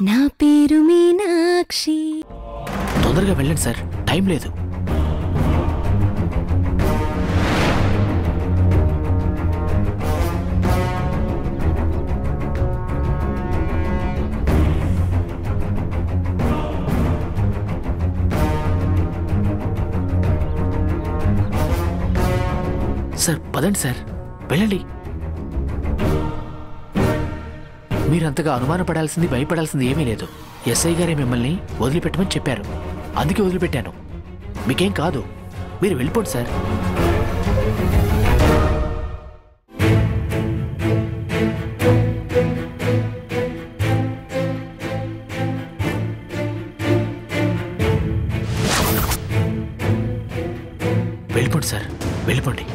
నా పేరు మీనాక్షి తొందరగా వెళ్ళండి సార్ టైం లేదు సార్ పదండి సార్ వెళ్ళండి మీరంతగా అనుమానపడాల్సింది భయపడాల్సింది ఏమీ లేదు ఎస్ఐ గారే మిమ్మల్ని వదిలిపెట్టమని చెప్పారు అందుకే వదిలిపెట్టాను మీకేం కాదు మీరు వెళ్ళిపోండి సార్ వెళ్ళిపోండి సార్ వెళ్ళిపోండి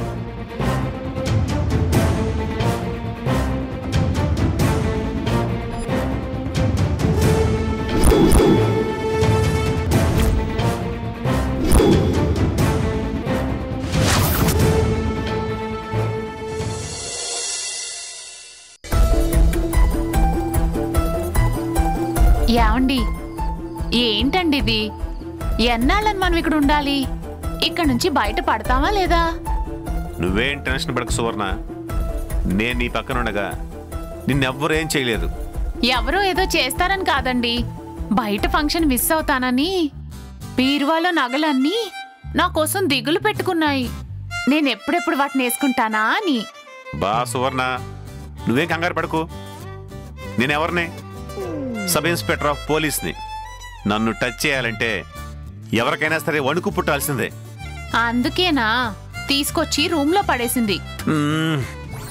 ఏమండి ఏంటండి ఇది ఎన్నాళ్ళని మనం ఇక్కడ ఉండాలి ఇక్కడ నుంచి బయట పడతామా లేదా నువ్వేం టెన్షన్ పడక సువర్ణ నేను నీ పక్కన ఉండగా నిన్నెవ్వరు ఏం చేయలేదు ఎవరో ఏదో చేస్తారని కాదండి బయట ఫంక్షన్ మిస్ అవుతానని బీరువాలో నగలన్నీ నా కోసం దిగులు పెట్టుకున్నాయి నేను ఎప్పుడెప్పుడు వాటిని వేసుకుంటానా అని బా సువర్ణ నువ్వేం కంగారు పడకు నేనెవరిని సబ్ ఇన్స్పెక్టర్ ఆఫ్ పోలీస్ని నన్ను టచ్ చేయాలంటే ఎవరికైనా సరే వణుకు పుట్టాల్సిందే అందుకేనా తీసుకొచ్చి రూమ్ లో పడేసింది మ్మ్.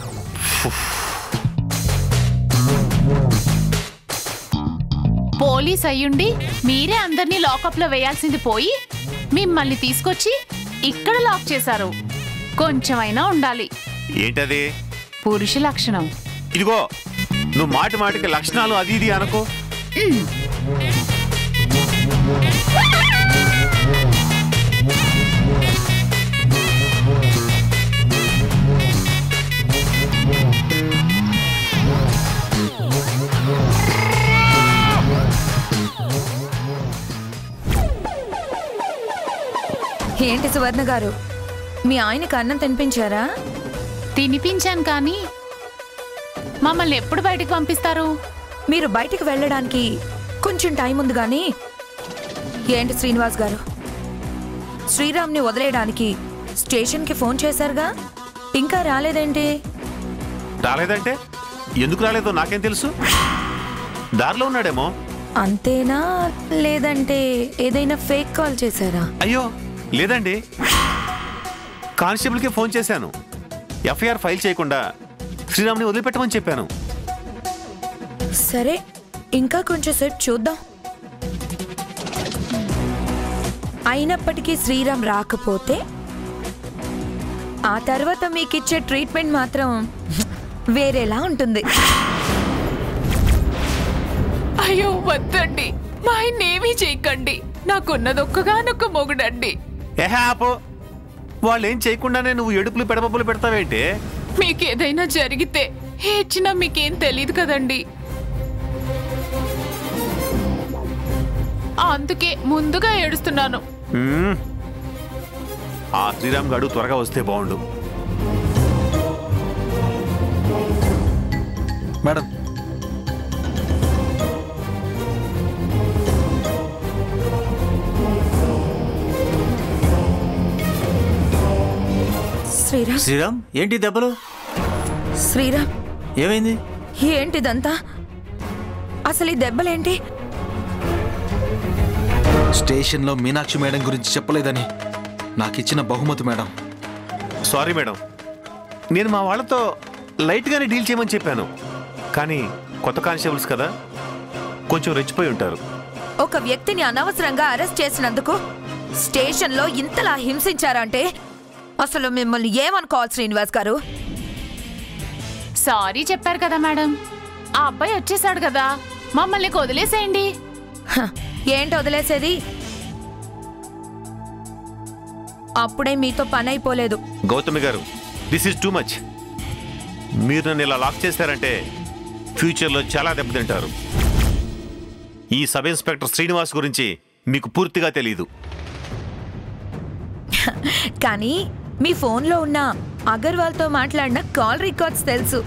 పోలీస్ అయ్యుండి మీరే అందరినీ లాకప్ లో వేయాల్సింది పోయి మిమ్మల్ని తీసుకొచ్చి ఇక్కడ లాక్ చేశారు కొంచెమైనా ఉండాలి ఏంటది పురుష లక్షణం ఇదిగో నువ్వు మాటి మాటికి లక్షణాలు అది ఇది అనుకో ఏంటి సువర్ణ గారు మీ ఆయనకు అన్నం తినిపించారా తినిపించాను కానీ మమ్మల్ని ఎప్పుడు బయటికి పంపిస్తారు మీరు బయటికి వెళ్ళడానికి కొంచెం టైం ఉంది కానీ ఏంటి శ్రీనివాస్ గారు శ్రీరామ్ని వదిలేయడానికి స్టేషన్కి ఫోన్ చేశారుగా ఇంకా రాలేదేంటి రాలేదంటే ఎందుకు రాలేదో నాకేం తెలుసు దారిలో ఉన్నాడేమో అంతేనా లేదంటే ఏదైనా ఫేక్ కాల్ చేశారా అయ్యో లేదండి కానిస్టేబుల్కి ఫోన్ చేశాను ఎఫ్ఐఆర్ ఫైల్ చేయకుండా శ్రీరామ్ని వదిలిపెట్టమని చెప్పాను సరే ఇంకా కొంచెం సేపు చూద్దాం అయినప్పటికీ శ్రీరామ్ రాకపోతే ఆ తర్వాత మీకు ఇచ్చే ట్రీట్మెంట్ మాత్రం వేరేలా ఉంటుంది అయ్యో వద్దండి మా ఆయన ఏమీ చేయకండి నాకున్నదొక్కగానొక్క మొగుడండి ఏహే ఆపో వాళ్ళు ఏం చేయకుండానే నువ్వు ఎడుపులు పెడబబ్బులు పెడతావేంటి మీకేదైనా జరిగితే ఏడ్చినా మీకేం తెలియదు కదండి అందుకే ముందుగా ఏడుస్తున్నాను మ్మ్. ఆ శ్రీరామ్ గాడు త్వరగా వస్తే బాగుండు మేడం శ్రీరామ్ శ్రీరామ్ ఏంటి దెబ్బలు శ్రీరామ్ ఏమైంది ఏంటిదంతా అసలు ఈ దెబ్బలేంటి స్టేషన్లో మీనాక్షి మేడం గురించి చెప్పలేదని నాకు ఇచ్చిన బహుమతి మేడం సారీ మేడం నేను మా వాళ్ళతో లైట్గానే డీల్ చేయమని చెప్పాను కానీ కొత్త కానిస్టేబుల్స్ కదా కొంచెం రెచ్చిపోయి ఉంటారు ఒక వ్యక్తిని అనవసరంగా అరెస్ట్ చేసినందుకు స్టేషన్లో ఇంతలా హింసించారంటే అసలు మిమ్మల్ని ఏమనుకోవాలి శ్రీనివాస్ గారు సారీ చెప్పారు కదా మేడం ఆ అబ్బాయి వచ్చేసాడు కదా మమ్మల్ని వదిలేసేయండి హ, ఏంటి వదిలేసేది అప్పుడే మీతో పని అయిపోలేదు గౌతమి గారు దిస్ ఈజ్ టూ మచ్ మీరు నన్ను ఇలా లాక్ చేశారంటే ఫ్యూచర్లో చాలా దెబ్బతింటారు ఈ సబ్ ఇన్స్పెక్టర్ శ్రీనివాస్ గురించి మీకు పూర్తిగా తెలియదు కానీ మీ ఫోన్లో ఉన్న అగర్వాల్తో మాట్లాడిన కాల్ రికార్డ్స్ తెలుసు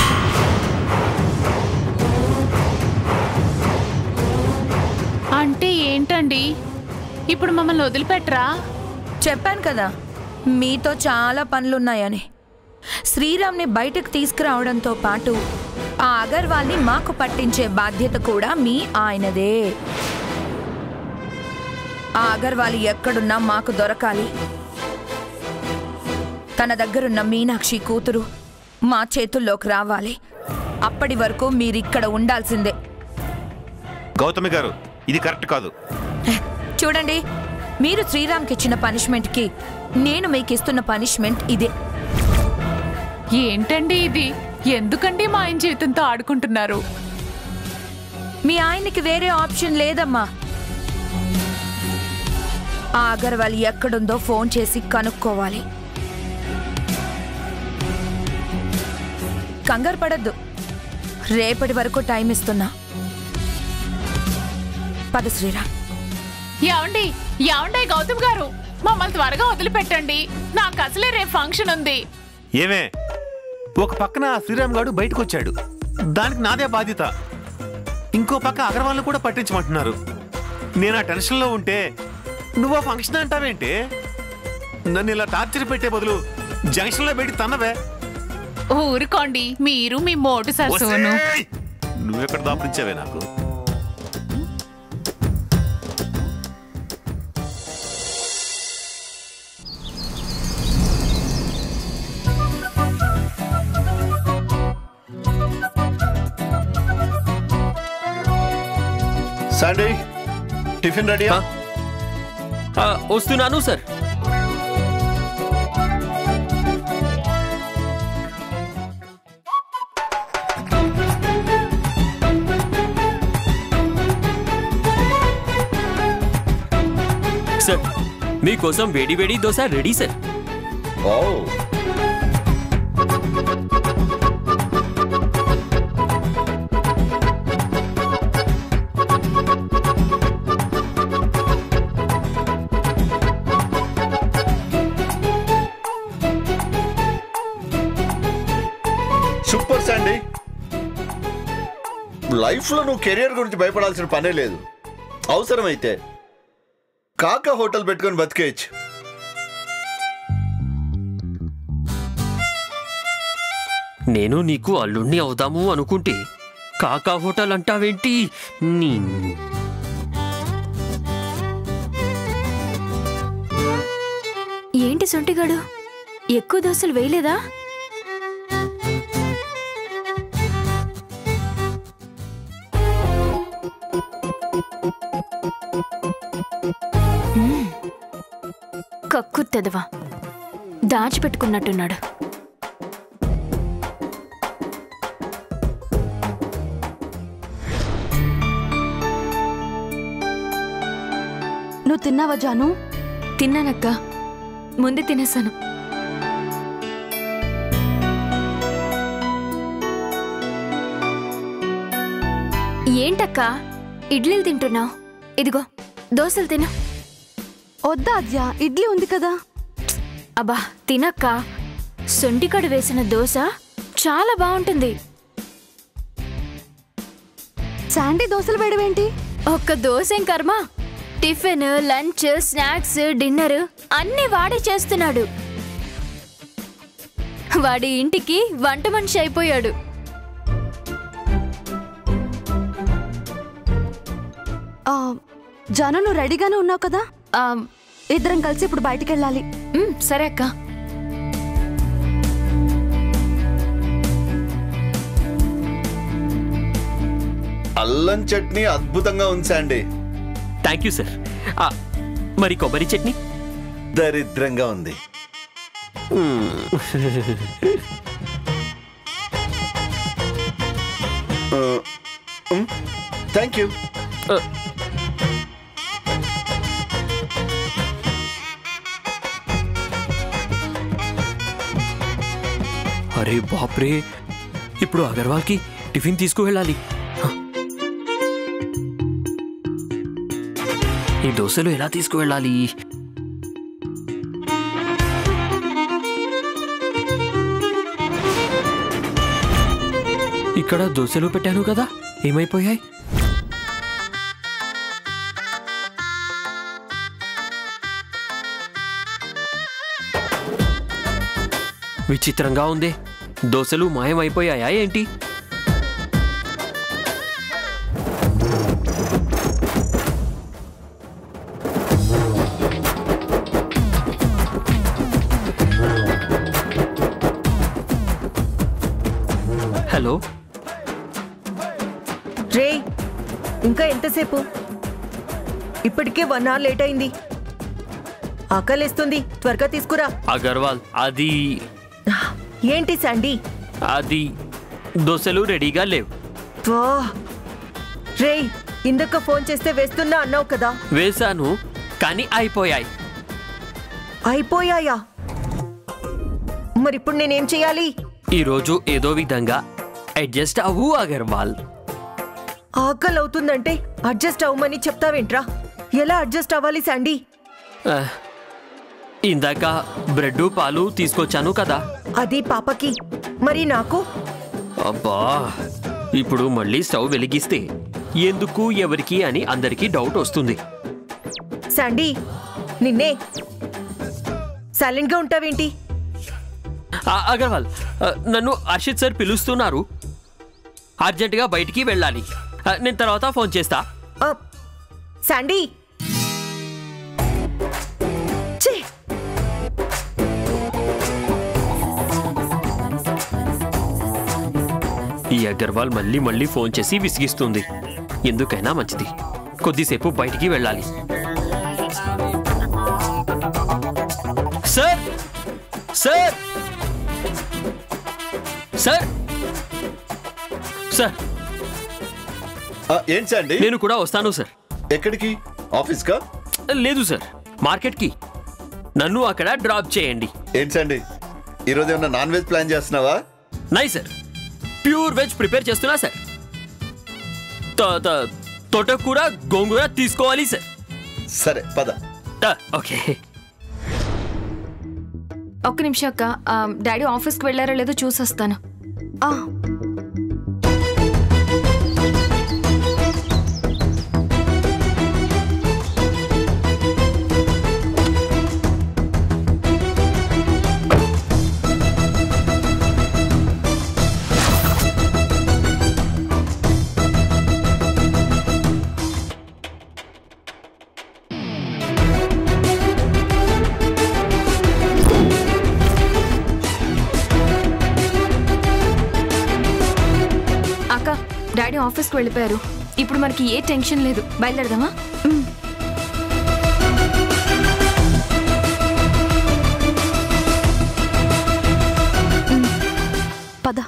అంటే ఏంటండి ఇప్పుడు మమ్మల్ని వదిలిపెట్టరా చెప్పాను కదా మీతో చాలా పనులున్నాయని శ్రీరామ్ని బయటకు తీసుకురావడంతో పాటు ఆ అగర్వాల్ని మాకు పట్టించే బాధ్యత కూడా మీ ఆయనదే ఆ అగర్వాల్ ఎక్కడున్నా మాకు దొరకాలి తన దగ్గరున్న మీనాక్షి కూతురు మా చేతుల్లోకి రావాలి అప్పటి వరకు మీరిక్కడ ఉండాల్సిందే గౌతమి గారు ఇది కరెక్ట్ కాదు చూడండి మీరు శ్రీరామ్కి ఇచ్చిన పనిష్మెంట్కి నేను మీకు ఇస్తున్న పనిష్మెంట్ ఇదే ఏంటండి ఇది ఎందుకండి మా ఆయన జీవితంతో ఆడుకుంటున్నారు మీ ఆయనకి వేరే ఆప్షన్ లేదమ్మా ఆ అగర్వాల్ ఎక్కడుందో ఫోన్ చేసి కనుక్కోవాలి కంగారు పడద్దు రేపటి వరకు టైం ఇస్తున్నా పద శ్రీరామ్ ఏమండి ఏమండి గౌతమ్ గారు మమ్మల్ని త్వరగా వదిలిపెట్టండి నాకు అసలే రేపు ఫంక్షన్ ఉంది ఏమే ఒక పక్కన ఆ శ్రీరామ్ గారు బయటకు వచ్చాడు దానికి నాదే బాధ్యత ఇంకో పక్క అగర్వాల్ని కూడా పట్టించమంటున్నారు నేను ఆ టెన్షన్లో ఉంటే నువ్వు ఫంక్షన్ అంటావేంటి నన్ను ఇలా టార్చర్ పెట్టే బదులు జంక్షన్లో పెట్టి తన్నవే ఊరుకోండి మీరు మీ మోటు సరసును ఒసేయ్! నువ్వెక్కడ దాపురించావే నాకు సండే టిఫిన్ రెడీయా ఆ, వస్తున్నాను సార్ సార్ మీకోసం వేడి వేడి dosa ready sir oh super Sunday లైఫ్లో నువ్వు కెరియర్ గురించి భయపడాల్సిన పనే లేదు అవసరమైతే కాకా హోటల్ పెట్టుకొని బతికేయచ్చు నేను నీకు అల్లుణ్ణి అవుదాము అనుకుంటే కాకా హోటల్ అంటావేంటి నీ ఏంటి సొంటిగాడు ఎక్కువ దోశలు వేయలేదా మ్మ్. కక్కుత్తెదవా దాచిపెట్టుకున్నట్టున్నాడు నువ్వు తిన్నావా జాను తిన్నానక్క ముందే తినేసాను ఏంటక్క ఇడ్లీలు తింటున్నావు ఇదిగో దోశలు తిను వద్దా అద్యా ఇడ్లీ ఉంది కదా అబ్బా తినక్క సొంటికడు వేసిన దోశ చాలా బాగుంటుంది శాండీ దోశలు వేయడమేంటి ఒక్క దోశ ఏం కర్మ టిఫిన్ లంచ్ స్నాక్స్ డిన్నర్ అన్నీ వాడే చేస్తున్నాడు వాడి ఇంటికి వంట మనిషి అయిపోయాడు ఆ, జాను నువ్వు రెడీగానే ఉన్నావు కదా ఆ, ఇద్దరం కలిసి ఇప్పుడు బయటికి వెళ్ళాలి మ్, సరే అక్క అల్లం చట్నీ అద్భుతంగా ఉంది సండే థ్యాంక్ యూ సార్ ఆ, మరి కొబ్బరి చట్నీ దరిద్రంగా ఉంది థ్యాంక్ యూ ఆ, అరే బాప్రే ఇప్పుడు అగర్వాల్కి టిఫిన్ తీసుకువెళ్ళాలి హ. ఈ దోశలు ఎలా తీసుకువెళ్ళాలి ఇక్కడ దోశలు పెట్టాను కదా ఏమైపోయాయి విచిత్రంగా ఉంది దోశలు మాయమైపోయాయా ఏంటి హలో రే ఇంకా ఎంతసేపు ఇప్పటికే వన్ అవర్ లేట్ అయింది ఆకలిస్తుంది త్వరగా తీసుకురా అగర్వాల్ అది ఏంటి శాండీ అది దోశలు రెడీగా లేవు వా రే ఇందాక ఫోన్ చేస్తే వేస్తున్నా అన్నావు కదా వేశాను కానీ అయిపోయాయి అయిపోయాయా మరిప్పుడు నేనేం చేయాలి ఈరోజు ఏదో విధంగా అడ్జస్ట్ అవ్వు అగర్వాల్ ఆకలి అవుతుందంటే అడ్జస్ట్ అవ్వమని చెప్తావేంట్రా ఎలా అడ్జస్ట్ అవ్వాలి శాండీ ఆ, ఇందాక బ్రెడ్ పాలు తీసుకొచ్చాను కదా అది పాపకి మరి నాకు అబ్బా ఇప్పుడు మళ్ళీ స్టవ్ వెలిగిస్తే ఎందుకు ఎవరికి అని అందరికీ డౌట్ వస్తుంది శాండీ నిన్నే సైలెంట్ గా ఉంటావేంటి ఆ, అగర్వాల్ ఆ, నన్ను హర్షిత్ సార్ పిలుస్తున్నారు అర్జెంటుగా బయటికి వెళ్ళాలి ఆ, నేను తర్వాత ఫోన్ చేస్తా ఆ, శాండీ ఛీ! ఈ అగర్వాల్ మళ్ళీ మళ్ళీ ఫోన్ చేసి విసిగిస్తుంది ఎందుకైనా మంచిది కొద్దిసేపు బయటికి వెళ్ళాలి సార్ సార్ సార్ సార్ ఆ, ఏంటి శాండీ నేను కూడా వస్తాను సార్ ఎక్కడికి ఆఫీస్కా లేదు సార్ మార్కెట్కి నన్ను అక్కడ డ్రాప్ చేయండి ఏంటి శాండీ ఈరోజు ఏమన్నా నాన్ వెజ్ ప్లాన్ చేస్తున్నావా నై సార్ ప్యూర్ వెజ్ ప్రిపేర్ చేస్తున్నా సార్ త- త- తోటకూర గోంగూర తీసుకోవాలి సార్ సరే పద ఆ, ఓకే ఒక్క నిమిషం అక్క ఆ, డాడీ ఆఫీస్కి వెళ్ళారో లేదో చూసొస్తాను ఆ, అక్క డాడీ ఆఫీస్కి వెళ్ళిపోయారు ఇప్పుడు మనకి ఏ టెన్షన్ లేదు బయలుదేరదామా పద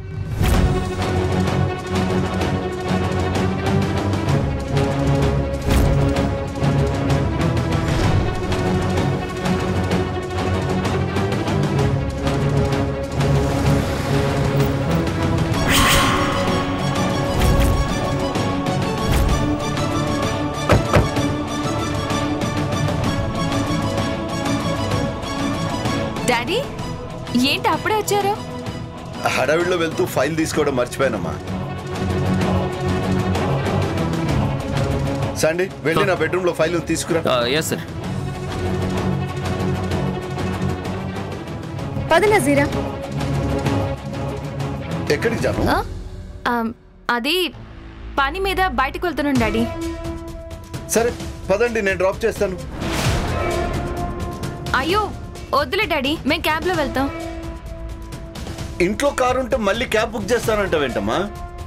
డాడీ ఏంటి అప్పుడే వచ్చారు హడావిడిలో వెళ్తూ ఫైల్ తీసుకోవడం మర్చిపోయానమ్మా శాండీ వెళ్ళి నా బెడ్రూమ్ లో ఫైల్ తీసుకురా ఎస్ సార్ పద నజీరా ఎక్కడికి జాను ఆ? ఆ, అది పని మీద బయటకు వెళ్తున్నాను డాడీ సరే పదండి నేను డ్రాప్ చేస్తాను అయ్యో వద్దులే డాడీ మేము క్యాబ్లో వెళ్తాం ఇంట్లో కారు ఉంటే మళ్ళీ క్యాబ్ బుక్ చేస్తానంటావేంటమ్మా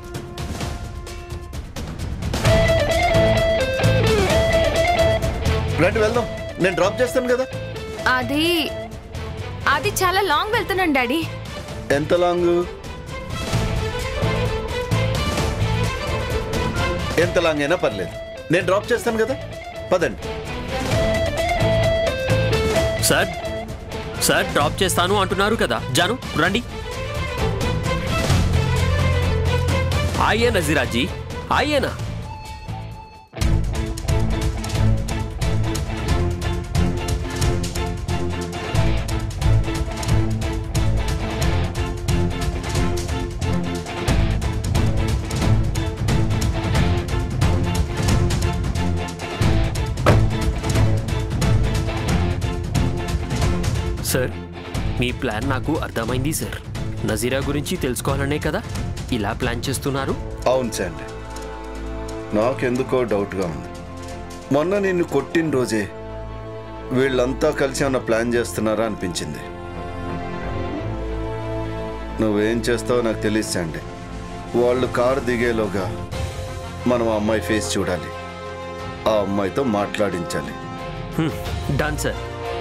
రండి వెళ్దాం నేను డ్రాప్ చేస్తాను కదా అది అది చాలా లాంగ్ వెళ్తున్నాను డాడీ ఎంత లాంగ్ ఎంత లాంగ్ అయినా పర్లేదు నేను డ్రాప్ చేస్తాను కదా పదండి సార్ సార్ డ్రాప్ చేస్తాను అంటున్నారు కదా జాను రండి आइए नजीरा जी आइए ना సార్ మీ ప్లాన్ నాకు అర్థమైంది సార్ నజీరా గురించి తెలుసుకోవాలనే కదా ఇలా ప్లాన్ చేస్తున్నారు అవును శాండీ నాకెందుకో డౌట్గా ఉంది మొన్న నిన్ను కొట్టిన రోజే వీళ్ళంతా కలిసి ఏమన్నా ప్లాన్ చేస్తున్నారా అనిపించింది నువ్వేం చేస్తావో నాకు తెలియదు శాండీ వాళ్ళు కారు దిగేలోగా మనం ఆ అమ్మాయి ఫేస్ చూడాలి ఆ అమ్మాయితో మాట్లాడించాలి డన్ సార్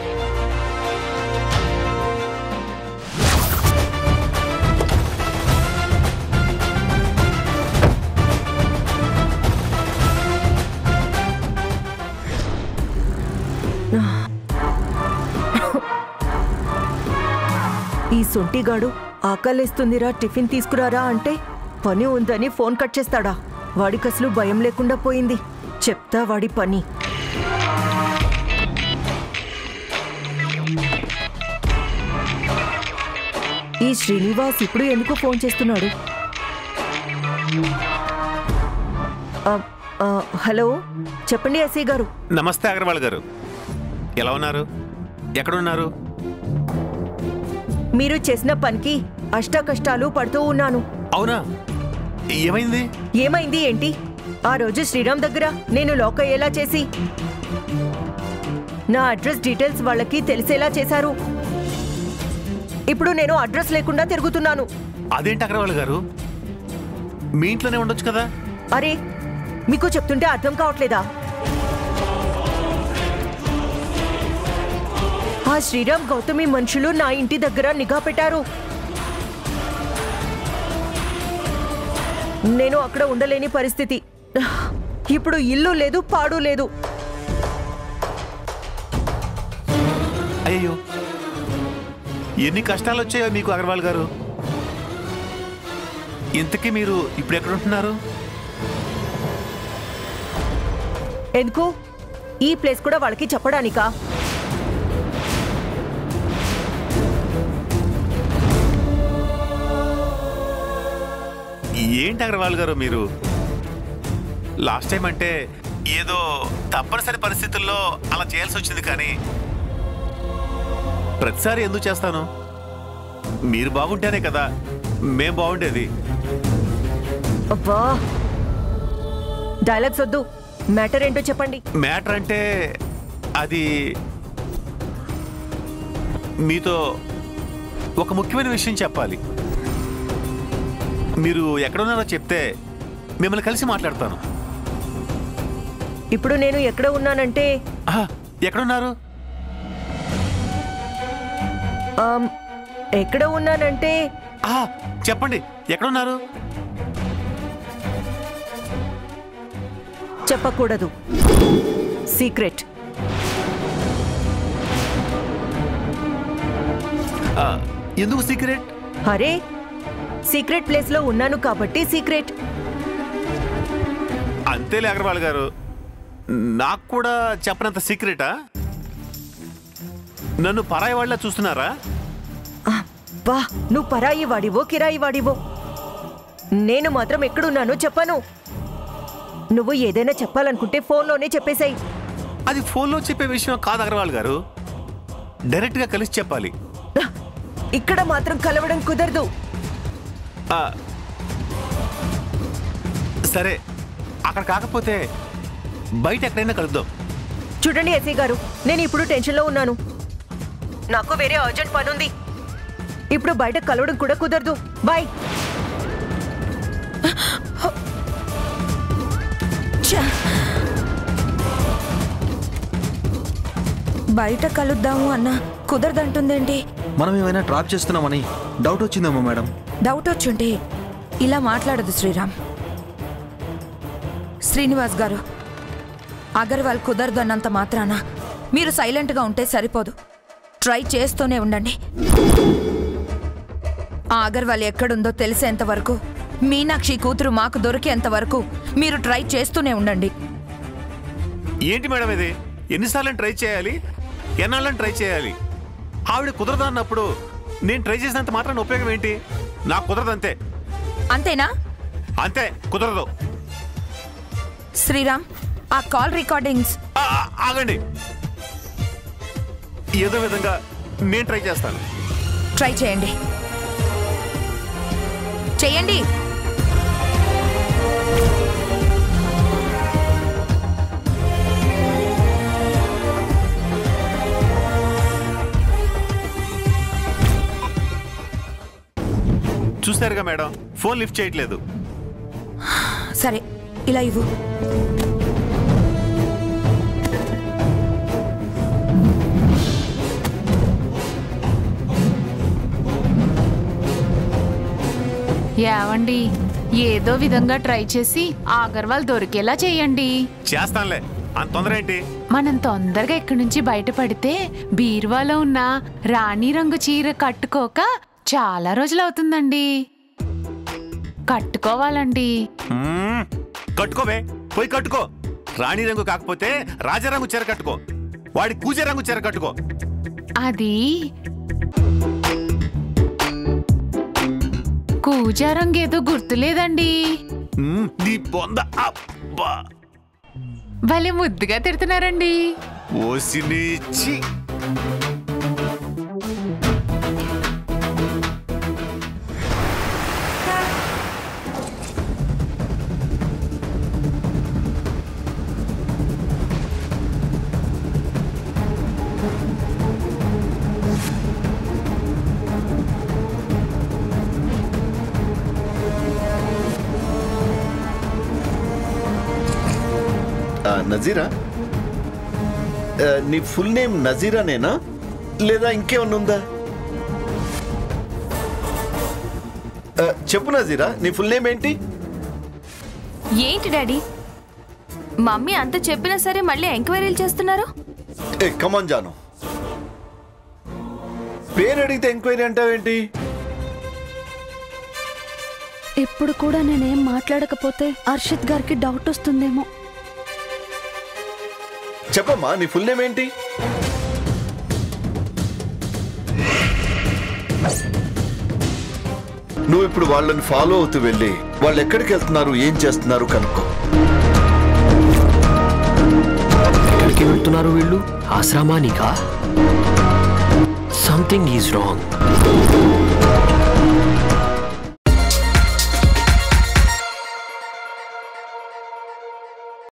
ఈ సొంటిగాడు ఆకలేస్తుందిరా టిఫిన్ తీసుకురారా అంటే పని ఉందని ఫోన్ కట్ చేస్తాడా వాడికి అసలు భయం లేకుండా పోయింది చెప్తా వాడి పని ఈ శ్రీనివాస్ ఇప్పుడు ఎందుకు ఫోన్ చేస్తున్నాడు ఆ, ఆ, హలో చెప్పండి ఎస్ఐ గారు నమస్తే అగర్వాల్ గారు ఎలా ఉన్నారు ఎక్కడున్నారు మీరు చేసిన పనికి అష్ట కష్టాలు పడుతూ ఉన్నాను అవునా ఏమైంది ఏమైంది ఏంటి ఆ రోజు శ్రీరామ్ దగ్గర నేను లోక్ అయ్యేలా చేసి నా అడ్రస్ డీటెయిల్స్ వాళ్ళకి తెలిసేలా చేశారు ఇప్పుడు నేను అడ్రస్ లేకుండా తిరుగుతున్నాను అదేంటి అగర్వాల్ గారు మీ ఇంట్లోనే ఉండొచ్చు కదా అరే మీకు చెప్తుంటే అర్థం కావట్లేదా ఆ శ్రీరామ్ గౌతమి మనుషులు నా ఇంటి దగ్గర నిఘా పెట్టారు నేను అక్కడ ఉండలేని పరిస్థితి ఇప్పుడు ఇల్లు లేదు పాడు లేదు అయ్యో ఎన్ని కష్టాలు వచ్చాయో మీకు అగర్వాల్ గారు ఇంతకీ మీరు ఇప్పుడు ఎక్కడ ఉంటున్నారు ఎందుకు ఈ ప్లేస్ కూడా వాళ్ళకి చెప్పడానికా ఏంటి అగర్వాల్ గారు మీరు లాస్ట్ టైం అంటే ఏదో తప్పనిసరి పరిస్థితుల్లో అలా చేయాల్సి వచ్చింది కానీ ప్రతిసారి ఎందుకు చేస్తాను మీరు బాగుంటేనే కదా మేం బాగుండేది అబ్బా డైలాగ్స్ వద్దు మ్యాటర్ ఏంటో చెప్పండి మ్యాటర్ అంటే అది మీతో ఒక ముఖ్యమైన విషయం చెప్పాలి మీరు ఎక్కడున్నారో చెప్తే మిమ్మల్ని కలిసి మాట్లాడతాను ఇప్పుడు నేను ఎక్కడ ఉన్నానంటే ఆహా, ఎక్కడున్నారు ఆమ్, ఎక్కడ ఉన్నానంటే ఆహా, చెప్పండి ఎక్కడున్నారు చెప్పకూడదు సీక్రెట్ ఆ, ఎందుకు సీక్రెట్ అరే సీక్రెట్ ప్లేస్ లో ఉన్నాను కాబట్టి సీక్రెట్ అంతేలే అగర్వాల్ గారు నాకు కూడా చెప్పనంత సీక్రెటా నన్ను పరాయి వాళ్ళ చూస్తున్నారా బా నువ్వు పరాయి వాడివో కిరాయి వాడివో నేను మాత్రం ఎక్కడున్నానో చెప్పను నువ్వు ఏదైనా చెప్పాలనుకుంటే ఫోన్లోనే చెప్పేశాయి అది ఫోన్లో చెప్పే విషయం కాదు అగర్వాల్ గారు డైరెక్ట్గా కలిసి చెప్పాలి ఇక్కడ మాత్రం కలవడం కుదరదు ఆ, సరే అక్కడ కాకపోతే బయట ఎక్కడైనా కలుద్దాం చూడండి ఎస్ఐ గారు నేను ఇప్పుడు టెన్షన్లో ఉన్నాను నాకు వేరే అర్జెంట్ పని ఉంది ఇప్పుడు బయట కలవడం కూడా కుదరదు బాయ్ బయట కలుద్దాము అన్న కుదరదంటుందేంటి మనం ఏమైనా ట్రాప్ చేస్తున్నామని డౌట్ వచ్చిందేమో మేడం డౌట్ వచ్చుంటే ఇలా మాట్లాడదు శ్రీరామ్ శ్రీనివాస్ గారు అగర్వాల్ కుదరదు అన్నంత మాత్రాన మీరు సైలెంట్గా ఉంటే సరిపోదు ట్రై చేస్తూనే ఉండండి ఆ అగర్వాల్ ఎక్కడుందో తెలిసేంత వరకు మీనాక్షి కూతురు మాకు దొరికేంత వరకు మీరు ట్రై చేస్తూనే ఉండండి ఏంటి మేడం ఇది ఎన్నిసార్లు ట్రై చేయాలి ఎన్నాళ్ళని ట్రై చేయాలి ఆవిడ కుదరదు అన్నప్పుడు నేను ట్రై చేసినంత మాత్రం ఉపయోగం ఏంటి నాకు కుదరదు అంతే అంతేనా అంతే కుదరదు శ్రీరామ్ ఆ కాల్ రికార్డింగ్స్ ఆ, ఆ, ఆగండి ఏదో విధంగా నేను ట్రై చేస్తాను ట్రై చేయండి చేయండి చూసారుగా మేడం ఫోన్ లిఫ్ట్ చేయట్లేదు సరే ఇలా ఇవ్వు ఏవండి ఏదో విధంగా ట్రై చేసి ఆ అగర్వాల్ దొరికేలా చేయండి చేస్తానులే అంత తొందర ఏంటి మనం తొందరగా ఇక్కడి నుంచి బయటపడితే బీరువాలో ఉన్న రాణి రంగు చీర కట్టుకోక చాలా రోజులు అవుతుందండి కట్టుకోవాలండి మ్మ్. కట్టుకోవే పోయి కట్టుకో రాణి రంగు కాకపోతే రాజరంగు చీర కట్టుకో వాడి కూజ రంగు చీర కట్టుకో అది కూజా రంగు ఏదో గుర్తులేదండి మ్మ్. నీ బొంద అబ్బా భలే ముద్దుగా తిడుతున్నారండి ఓసినిచ్చి ఆ, నజీరా ఆ, నీ ఫుల్ నేమ్ నజీరానేనా లేదా ఇంకేమన్నా ఉందా ఆ, చెప్పు నజీరా నీ ఫుల్ నేమ్ ఏంటి ఏంటి డాడీ మమ్మీ అంత చెప్పినా సరే మళ్ళీ ఎంక్వైరీలు చేస్తున్నారు ఏ కమాన్ జాను పేరు అడిగితే ఎంక్వైరీ అంటావేంటి ఇప్పుడు కూడా నేనేం మాట్లాడకపోతే అర్షిత్ గారికి డౌట్ వస్తుందేమో చెప్పమ్మా నీ ఫుల్ నేమ్ ఏంటి నువ్వు ఇప్పుడు వాళ్ళని ఫాలో అవుతూ వెళ్ళి వాళ్ళు ఎక్కడికి వెళ్తున్నారు ఏం చేస్తున్నారు కనుక్కో ఎక్కడికి వెళ్తున్నారు వీళ్ళు ఆశ్రమానికా సంథింగ్ ఈజ్ రాంగ్